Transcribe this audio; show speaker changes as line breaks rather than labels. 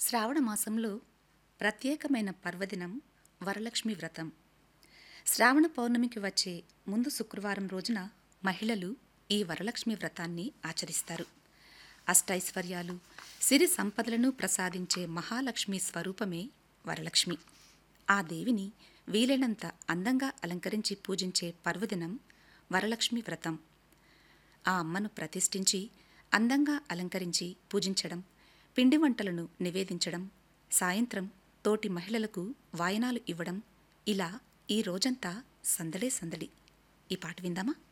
శ్రావణ మాసంలో ప్రత్యేకమైన పర్వదినం వరలక్ష్మి వ్రతం శ్రావణ పౌర్ణమికి వచ్చే ముందు శుక్రవారం రోజున మహిళలు ఈ వరలక్ష్మి వ్రతాన్ని ఆచరిస్తారు అష్టైశ్వర్యాలు సిరి సంపదలను ప్రసాదించే మహాలక్ష్మి స్వరూపమే వరలక్ష్మి ఆ దేవిని వీలైనంత అందంగా అలంకరించి పూజించే పర్వదినం వరలక్ష్మి వ్రతం ఆ అమ్మను ప్రతిష్ఠించి అందంగా అలంకరించి పూజించడం పిండి వంటలను నివేదించడం సాయంత్రం తోటి మహిళలకు వాయనాలు ఇవ్వడం ఇలా ఈ రోజంతా సందడే సందడి ఈ పాట విందామా